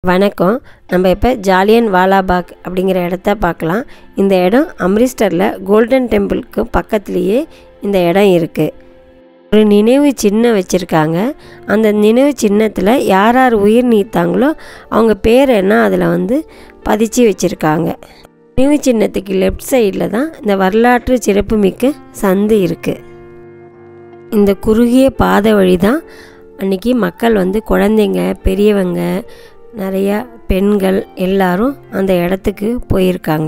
வணக்கம் நம்ம இப்போ ஜாலியன் வாலாபாக் அப்படிங்கிற இடத்த பார்க்கலாம் இந்த இடம் அம்ரிஸ்டரில் கோல்டன் டெம்பிளுக்கு பக்கத்துலேயே இந்த இடம் இருக்குது ஒரு நினைவு சின்னம் வச்சுருக்காங்க அந்த நினைவு சின்னத்தில் யார் யார் உயிர் நீத்தாங்களோ அவங்க பேர் என்ன அதில் வந்து பதிச்சு வச்சுருக்காங்க நினைவு சின்னத்துக்கு லெஃப்ட் சைடில் தான் இந்த வரலாற்று சிறப்புமிக்க சந்து இருக்குது இந்த குறுகிய பாதை வழி தான் அன்றைக்கி மக்கள் வந்து குழந்தைங்க பெரியவங்க நிறையா பெண்கள் எல்லாரும் அந்த இடத்துக்கு போயிருக்காங்க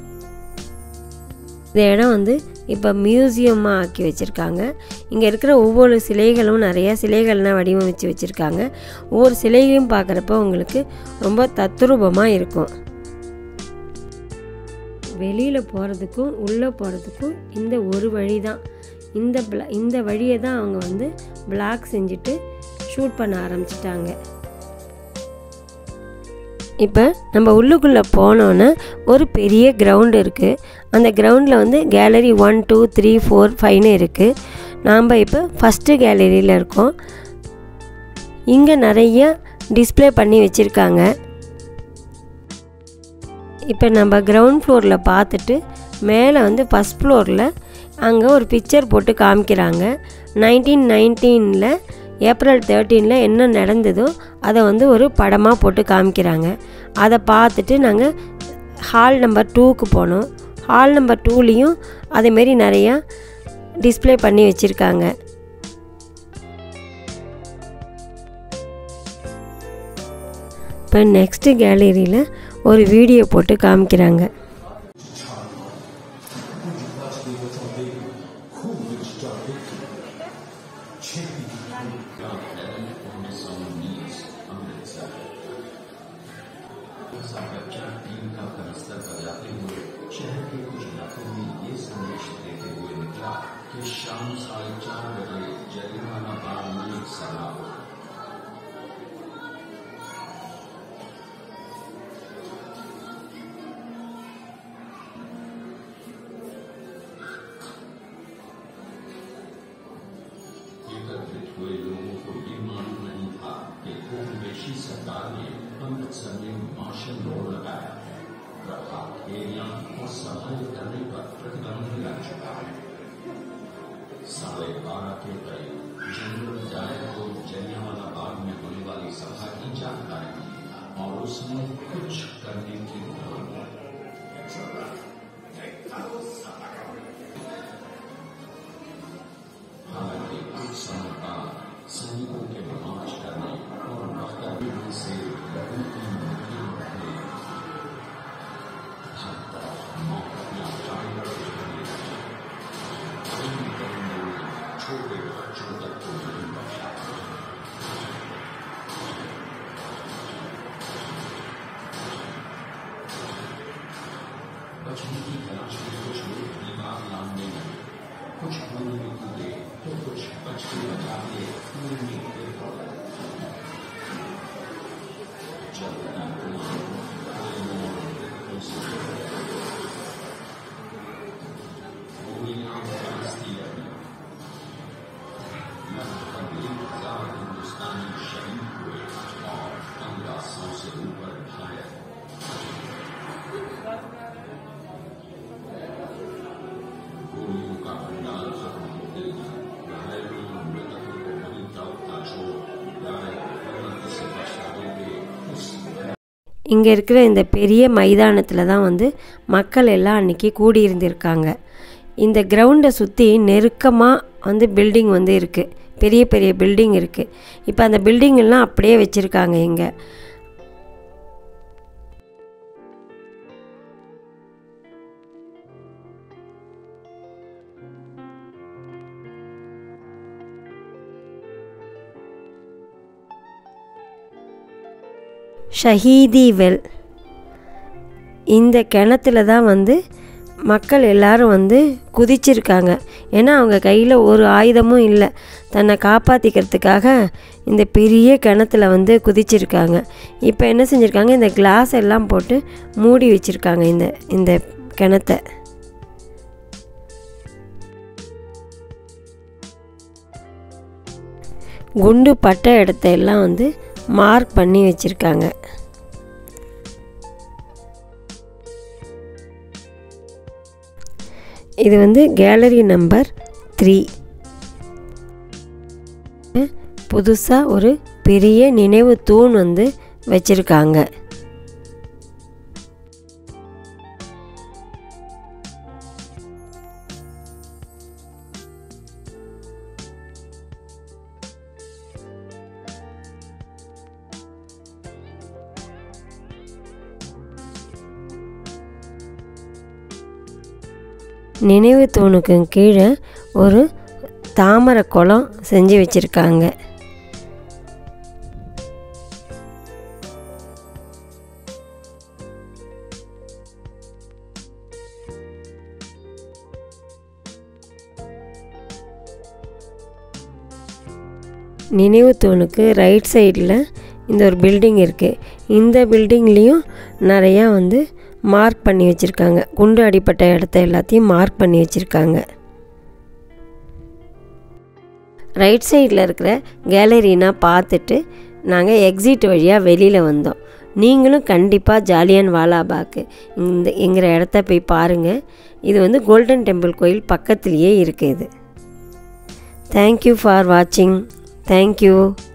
இந்த இடம் வந்து இப்போ மியூசியமாக ஆக்கி வச்சுருக்காங்க இங்கே இருக்கிற ஒவ்வொரு சிலைகளும் நிறையா சிலைகள்லாம் வடிவமைச்சு வச்சுருக்காங்க ஒவ்வொரு சிலையும் பார்க்குறப்ப உங்களுக்கு ரொம்ப தத்ரூபமாக இருக்கும் வெளியில் போகிறதுக்கும் உள்ளே போகிறதுக்கும் இந்த ஒரு வழி தான் இந்த பிளா இந்த வழியை தான் அவங்க வந்து பிளாக் செஞ்சுட்டு ஷூட் பண்ண ஆரம்பிச்சிட்டாங்க இப்போ நம்ம உள்ளுக்குள்ளே போனோன்னே ஒரு பெரிய கிரவுண்டு இருக்குது அந்த கிரவுண்டில் வந்து gallery one two three four ஃபைவ்னு இருக்குது நாம் இப்போ ஃபஸ்ட்டு கேலரியில் இருக்கோம் இங்கே நிறைய டிஸ்ப்ளே பண்ணி வச்சுருக்காங்க இப்போ நம்ம கிரவுண்ட் ஃப்ளோரில் பார்த்துட்டு மேலே வந்து ஃபஸ்ட் ஃப்ளோரில் அங்கே ஒரு பிக்சர் போட்டு காமிக்கிறாங்க நைன்டீன் நைன்டீனில் ஏப்ரல் தேர்ட்டீனில் என்ன நடந்ததோ அதை வந்து ஒரு படமாக போட்டு காமிக்கிறாங்க அதை பார்த்துட்டு நாங்கள் ஹால் நம்பர் டூக்கு போனோம் ஹால் நம்பர் டூலேயும் அதேமாரி நிறையா டிஸ்ப்ளே பண்ணி வச்சுருக்காங்க இப்போ நெக்ஸ்ட்டு கேலரியில் ஒரு வீடியோ போட்டு காமிக்கிறாங்க एकत्रित हुए लोगों को ये मालूम नहीं था कि उपनिवेशी सरकार ने अमृतसर में मार्शल लॉ लगाया है प्रभात एरिया और सफाई करने पर प्रतिबंध लग चुका है साढ़े बारह के करीब जनरल डायर को जलियांवाला बाग में होने वाली सभा की जानकारी दी और उसने कुछ करने की मांग हालांकि कुछ समय बाद सैनिकों के मार्च करने और वक्तव्यों से लोगों की मृत्यु हुई हर तरफ मौत या टाइगर दिखाई लगी। कई कई लोग छोटे बच्चों तक को नहीं बचा बचने की तलाश में कुछ लोग दीवार लांघने लगे कुछ खून में कूदे तो कुछ बच के बचा के खून में गिर पड़े जब पुलिस गोलियों और मृतकों से गोलियां बरसती रही लगभग एक हजार हिंदुस्तानी शहीद हुए और पंद्रह सौ से ऊपर घायल गोलियों का भंडार खत्म होते ही घायलों और मृतकों को बड़ी का छोड़ डायरेक्ट से बचाने के उस இங்கே இருக்கிற இந்த பெரிய மைதானத்தில் தான் வந்து மக்கள் எல்லாம் அன்றைக்கி கூடியிருந்திருக்காங்க இந்த கிரவுண்டை சுற்றி நெருக்கமாக வந்து பில்டிங் வந்து இருக்குது பெரிய பெரிய பில்டிங் இருக்குது இப்போ அந்த பில்டிங் எல்லாம் அப்படியே வச்சுருக்காங்க இங்கே ஷஹீதி வெல் இந்த கிணத்துல தான் வந்து மக்கள் எல்லாரும் வந்து குதிச்சிருக்காங்க ஏன்னா அவங்க கையில் ஒரு ஆயுதமும் இல்லை தன்னை காப்பாற்றிக்கிறதுக்காக இந்த பெரிய கிணத்துல வந்து குதிச்சிருக்காங்க இப்போ என்ன செஞ்சுருக்காங்க இந்த கிளாஸ் எல்லாம் போட்டு மூடி வச்சுருக்காங்க இந்த இந்த கிணத்த குண்டு பட்ட இடத்த எல்லாம் வந்து மார்க் பண்ணி வச்சுருக்காங்க இது வந்து கேலரி நம்பர் த்ரீ புதுசாக ஒரு பெரிய நினைவு தூண் வந்து வச்சுருக்காங்க நினைவு தூணுக்கு கீழே ஒரு தாமரை குளம் செஞ்சு வச்சுருக்காங்க நினைவு தூணுக்கு ரைட் சைடில் இந்த ஒரு பில்டிங் இருக்குது இந்த பில்டிங்லேயும் நிறையா வந்து மார்க் பண்ணி வச்சுருக்காங்க குண்டு அடிப்பட்ட இடத்த எல்லாத்தையும் மார்க் பண்ணி வச்சுருக்காங்க ரைட் சைடில் இருக்கிற கேலரினா பார்த்துட்டு நாங்கள் எக்ஸிட் வழியாக வெளியில் வந்தோம் நீங்களும் கண்டிப்பாக ஜாலியன் வாலாபாக்கு இந்த எங்கிற இடத்த போய் பாருங்கள் இது வந்து கோல்டன் டெம்பிள் கோயில் பக்கத்துலேயே இருக்குது தேங்க்யூ ஃபார் வாட்சிங் தேங்க்யூ